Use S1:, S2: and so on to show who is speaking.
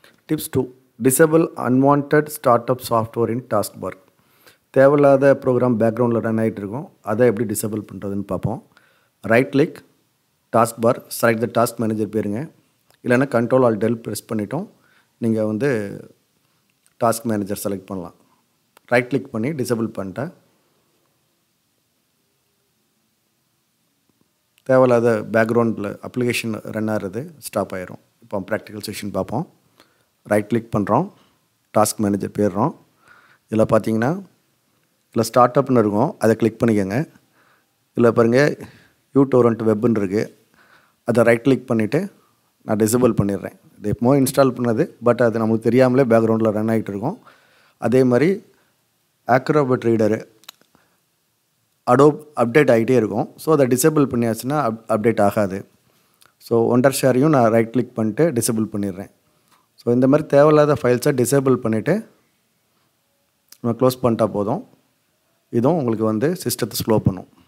S1: tips to disable unwanted start up software in task bar தேவையில்லாத program பேக்ரவுண்டில் run ஆகிட்டு இருக்கும் அதை எப்படி டிசபிள் பண்ணுறதுன்னு பார்ப்போம் right click task bar select the task manager பேருங்க இல்லைன்னா கண்ட்ரோல் ஆல் டெல் ப்ரெஸ் பண்ணிட்டோம் நீங்கள் வந்து டாஸ்க் மேனேஜர் செலக்ட் பண்ணலாம் ரைட் கிளிக் பண்ணி டிசபிள் பண்ணிட்டேன் தேவையில்லாத பேக்ரவுண்டில் அப்ளிகேஷன் ரன் ஆகிறது ஸ்டாப் ஆயிரும் இப்போ ப்ராக்டிக்கல் செஷன் பார்ப்போம் ரைட் கிளிக் பண்ணுறோம் டாஸ்க் மேனேஜர் போயிடுறோம் இதில் பார்த்தீங்கன்னா இதில் ஸ்டார்ட் அப்னு இருக்கும் அதை கிளிக் பண்ணிக்கோங்க இதில் பாருங்கள் யூ டோரண்ட் வெப்புன்னு இருக்குது அதை ரைட் கிளிக் பண்ணிவிட்டு நான் டிசபிள் பண்ணிடுறேன் இது எப்போ இன்ஸ்டால் பண்ணது பட் அது நமக்கு தெரியாமலே பேக்ரவுண்டில் ரன் ஆகிட்டு இருக்கும் அதே மாதிரி ஆக்ரோபட் ரீடரு அடோப் அப்டேட் ஆகிட்டே இருக்கும் ஸோ அதை டிசேபிள் பண்ணியாச்சுன்னா அப் அப்டேட் ஆகாது ஸோ ஒண்டர் ஷேரையும் நான் ரைட் கிளிக் பண்ணிட்டு டிசேபிள் பண்ணிடுறேன் ஸோ இந்த மாதிரி தேவையில்லாத ஃபைல்ஸை டிசேபிள் பண்ணிவிட்டு நம்ம க்ளோஸ் பண்ணிட்டா போதும் இதுவும் உங்களுக்கு வந்து சிஸ்டத்தை ஸ்லோ பண்ணும்